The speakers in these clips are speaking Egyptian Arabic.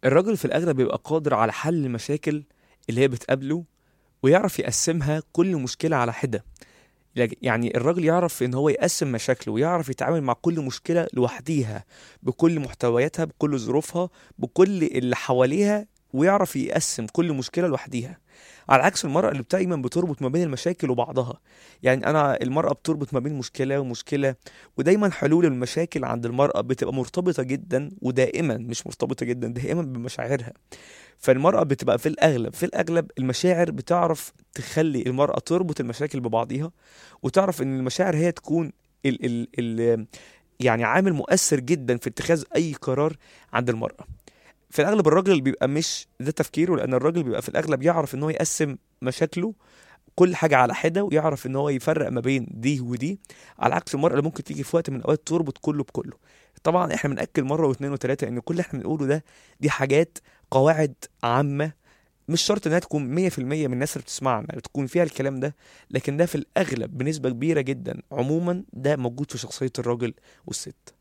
الراجل في الأغلب بيبقى قادر على حل المشاكل اللي هي بتقابله ويعرف يقسمها كل مشكلة على حدة لك- يعني الراجل يعرف ان هو يقسم مشاكله ويعرف يتعامل مع كل مشكلة لوحديها بكل محتوياتها بكل ظروفها بكل اللي حواليها ويعرف يقسم كل مشكلة لوحديها على عكس المرأة اللي دايما بتربط ما بين المشاكل وبعضها يعني انا المرأة بتربط ما بين مشكلة ومشكلة ودايما حلول المشاكل عند المرأة بتبقى مرتبطة جدا ودائما مش مرتبطة جدا دائما بمشاعرها فالمرأة بتبقى في الأغلب في الأغلب المشاعر بتعرف تخلي المرأة تربط المشاكل ببعضيها وتعرف إن المشاعر هي تكون ال ال ال يعني عامل مؤثر جدا في اتخاذ أي قرار عند المرأة في الأغلب الراجل بيبقى مش ده تفكيره لأن الراجل بيبقى في الأغلب يعرف إن هو يقسم مشاكله كل حاجة على حدة ويعرف إن هو يفرق ما بين دي ودي على عكس المرأة اللي ممكن تيجي في وقت من الأوقات تربط كله بكله طبعا احنا بنأكد مرة واثنين وثلاثة إن كل اللي احنا بنقوله ده دي حاجات قواعد عامة مش شرط انها تكون 100% من الناس اللي بتسمعنا تكون فيها الكلام ده لكن ده في الاغلب بنسبة كبيرة جدا عموما ده موجود في شخصية الراجل والست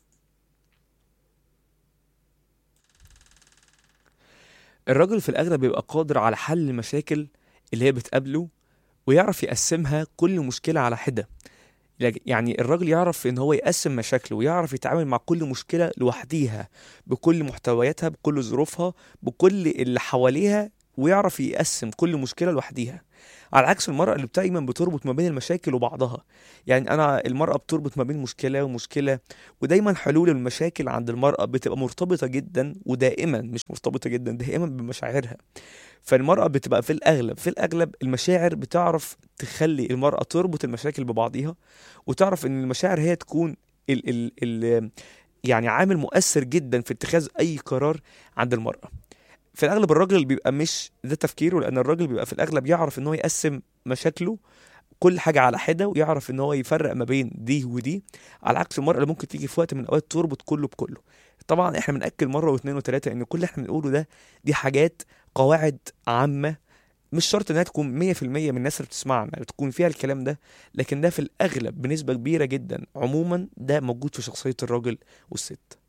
الراجل في الاغلب بيبقى قادر على حل المشاكل اللي هي بتقابله ويعرف يقسمها كل مشكلة على حدة لك- يعني الراجل يعرف ان هو يقسم مشاكله ويعرف يتعامل مع كل مشكلة لوحديها بكل محتوياتها بكل ظروفها بكل اللي حواليها ويعرف يقسم كل مشكلة لوحديها على عكس المرأة اللي دايما بتربط ما بين المشاكل وبعضها يعني أنا المرأة بتربط ما بين مشكلة ومشكلة ودايما حلول المشاكل عند المرأة بتبقى مرتبطة جدا ودائما مش مرتبطة جدا دائما بمشاعرها فالمرأة بتبقى في الأغلب في الأغلب المشاعر بتعرف تخلي المرأة تربط المشاكل ببعضها وتعرف إن المشاعر هي تكون ال ال ال يعني عامل مؤثر جدا في اتخاذ أي قرار عند المرأة في الأغلب الراجل اللي بيبقى مش ده تفكيره لأن الراجل بيبقى في الأغلب يعرف إن هو يقسم مشاكله كل حاجة على حدة ويعرف إن هو يفرق ما بين دي ودي على عكس المرأة اللي ممكن تيجي في وقت من الأوقات تربط كله بكله طبعا احنا بنأكد مرة واثنين وثلاثة إن كل اللي احنا بنقوله ده دي حاجات قواعد عامة مش شرط انها تكون 100% من الناس اللي بتسمعنا تكون فيها الكلام ده لكن ده في الاغلب بنسبة كبيرة جدا عموما ده موجود في شخصية الراجل والست